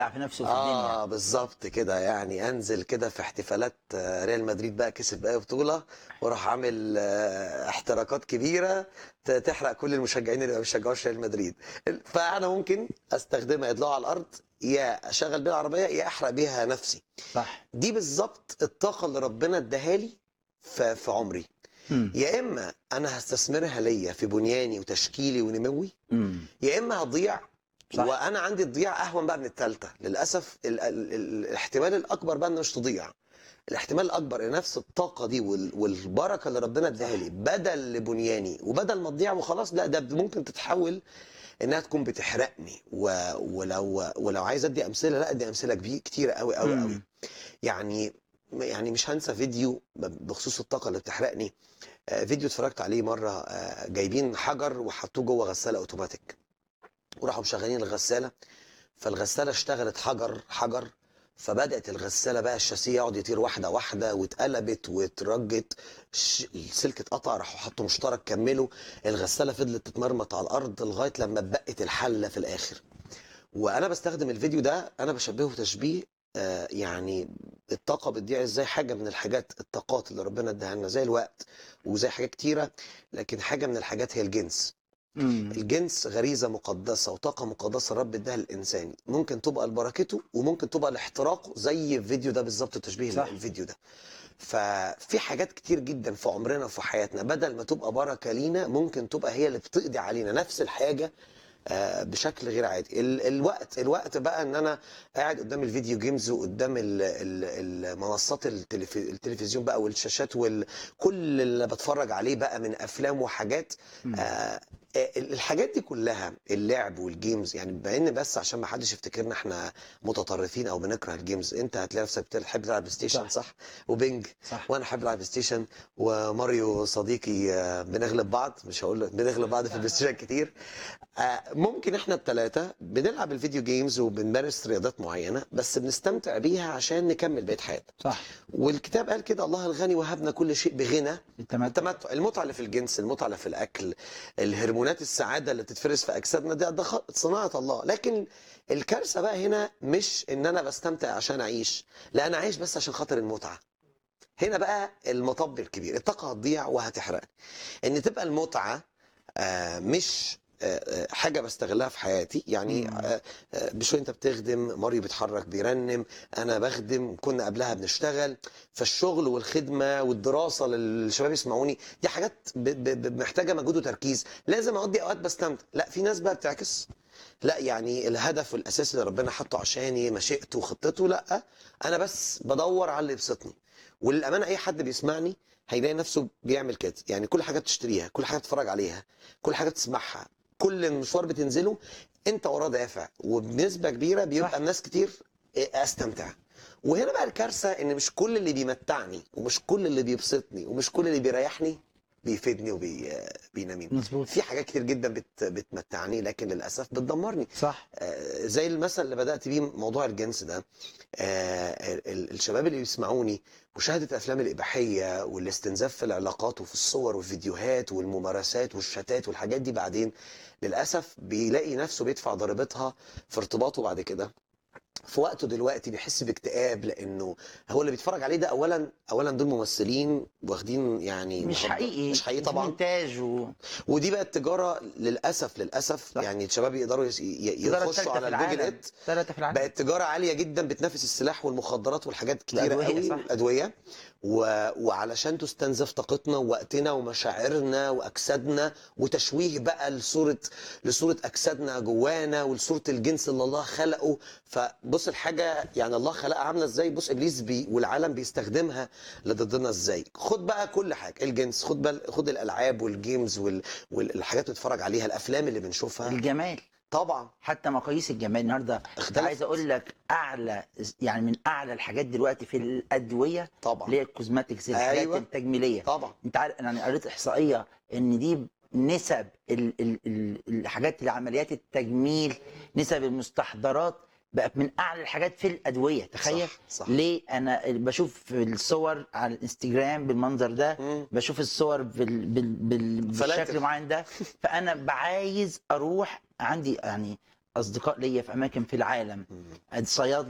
في نفسه في الدنيا اه بالظبط كده يعني انزل كده في احتفالات آه، ريال مدريد بقى كسب بقى بطوله واروح عامل آه، احتراقات كبيره ت- تحرق كل المشجعين اللي ما بيشجعوش ريال مدريد ال- فانا ممكن استخدمها يطلعوا على الارض يا اشغل بيها العربيه يا احرق بيها نفسي صح دي بالظبط الطاقه اللي ربنا اداها لي في في عمري مم. يا اما انا هستثمرها ليا في بنياني وتشكيلي ونموي مم. يا اما هتضيع صح. وانا عندي الضياع اهون بقى من الثالثه للاسف ال ال ال الاحتمال الاكبر بقى انها مش تضيع الاحتمال الاكبر ان نفس الطاقه دي وال والبركه اللي ربنا اداها لي بدل لبنياني وبدل ما تضيع وخلاص لا ده ممكن تتحول انها تكون بتحرقني و ولو ولو عايز ادي امثله لا ادي امثله كبير كتيره قوي قوي مم. قوي يعني يعني مش هنسى فيديو بخصوص الطاقه اللي بتحرقني آه، فيديو اتفرجت عليه مره آه، جايبين حجر وحطوه جوه غساله اوتوماتيك وراحوا مشغلين الغساله فالغساله اشتغلت حجر حجر فبدات الغساله بقى الشاسيه يقعد يطير واحده واحده واتقلبت واترجت ش- السلك اتقطع راحوا حطوا مشترك كملوا الغساله فضلت تتمرمط على الارض لغايه لما اتبقت الحله في الاخر وانا بستخدم الفيديو ده انا بشبهه تشبيه آه، يعني الطاقه بتضيع ازاي حاجه من الحاجات الطاقات اللي ربنا اداها لنا زي الوقت وزي حاجات كتيره لكن حاجه من الحاجات هي الجنس مم. الجنس غريزه مقدسه وطاقه مقدسه الرب اداها للانسان ممكن تبقى لبركته وممكن تبقى لاحتراقه زي الفيديو ده بالظبط تشبيه صح. الفيديو ده ففي حاجات كتير جدا في عمرنا وفي حياتنا بدل ما تبقى بركه لينا ممكن تبقى هي اللي بتقضي علينا نفس الحاجه آه، بشكل غير عادي ال- الوقت الوقت بقى ان انا قاعد قدام الفيديو جيمز وقدام ال- ال- المنصات التلف- التلفزيون بقى والشاشات وكل اللي بتفرج عليه بقى من افلام وحاجات مم. آه، الحاجات دي كلها اللعب والجيمز يعني بما ان بس عشان ما حدش يفتكرنا احنا متطرفين او بنكره الجيمز انت هتلاقي نفسك بتحب تلعب بلاي ستيشن صح. صح وبينج صح وانا احب العب بلاي ستيشن وماريو صديقي آه، بنغلب بعض مش هقول لك بنغلب بعض في البلاي ستيشن كتير آه، ممكن احنا الثلاثه بنلعب الفيديو جيمز وبنمارس رياضات معينه بس بنستمتع بيها عشان نكمل بقيه حياتنا صح والكتاب قال كده الله الغني وهبنا كل شيء بغنى التمتع التمتع المتعه اللي في الجنس المتعه اللي في الاكل الهرمونات السعاده اللي تتفرز في اجسادنا ده ده خ- صناعه الله لكن الكارثه بقى هنا مش ان انا بستمتع عشان اعيش لا انا عايش بس عشان خاطر المتعه هنا بقى المطب الكبير الطاقه هتضيع وهتحرقني ان تبقى المتعه آه، مش آه، آه، حاجه بستغلها في حياتي يعني مم. آه، آه، بشوي انت بتخدم ماريو بيتحرك بيرنم انا بخدم كنا قبلها بنشتغل فالشغل والخدمه والدراسه للشباب يسمعوني دي حاجات ب- ب- ب- محتاجه مجهود وتركيز لازم اقضي اوقات بستمتع لا في ناس بقى بتعكس لا يعني الهدف الاساسي اللي ربنا حاطه عشاني مشيئته وخطته لا انا بس بدور على اللي يبسطني وللامانه اي حد بيسمعني هيلاقي نفسه بيعمل كده يعني كل حاجه بتشتريها كل حاجه بتتفرج عليها كل حاجه بتسمعها كل مشوار بتنزله انت وراه دافع وبنسبه كبيره بيبقى صح. الناس كتير إيه، استمتع وهنا بقى الكارثه ان مش كل اللي بيمتعني ومش كل اللي بيبسطني ومش كل اللي بيريحني بيفيدني وبيناميني مظبوط في حاجات كتير جدا بت بتمتعني لكن للاسف بتدمرني صح آه، زي المثل اللي بدات بيه موضوع الجنس ده آه، ال- ال- الشباب اللي بيسمعوني مشاهده الافلام الاباحيه والاستنزاف في العلاقات وفي الصور والفيديوهات والممارسات والشتات والحاجات دي بعدين للاسف بيلاقي نفسه بيدفع ضريبتها في ارتباطه بعد كده في وقته دلوقتي بيحس باكتئاب لانه هو اللي بيتفرج عليه ده اولا اولا دول ممثلين واخدين يعني مش مخدر- حقيقي مش حقيقي طبعا مونتاج و... ودي بقت تجاره للاسف للاسف صح. يعني الشباب يقدروا يس- ي- التجارة يخشوا الثالثة على في الجوجل العالم ات ثالثة في العالم بقت تجاره عاليه جدا بتنافس السلاح والمخدرات والحاجات كتيره الأدوية، قوي صح. الادويه و... وعلشان تستنزف طاقتنا ووقتنا ومشاعرنا واجسادنا وتشويه بقى لصوره لصوره اجسادنا جوانا ولصوره الجنس اللي الله خلقه فبص الحاجه يعني الله خلقها عامله ازاي بص ابليس بي والعالم بيستخدمها لضدنا ازاي خد بقى كل حاجه الجنس خد بقى خد الالعاب والجيمز وال... والحاجات اللي بنتفرج عليها الافلام اللي بنشوفها الجمال طبعا حتى مقاييس الجمال النهارده كنت اختلفت. عايز اقول لك اعلى يعني من اعلى الحاجات دلوقتي في الادويه طبعا اللي هي الكوزماتكس الحاجات أيوة. التجميليه طبعا انت عارف انا يعني قريت احصائيه ان دي نسب ال ال ال الحاجات العمليات التجميل نسب المستحضرات بقت من اعلى الحاجات في الادويه تخيل صح صح ليه انا بشوف الصور على الانستجرام بالمنظر ده مم. بشوف الصور بال بال بال فلاتر. بالشكل المعين ده فانا بعايز اروح عندي يعني اصدقاء ليا في اماكن في العالم مم. صيادله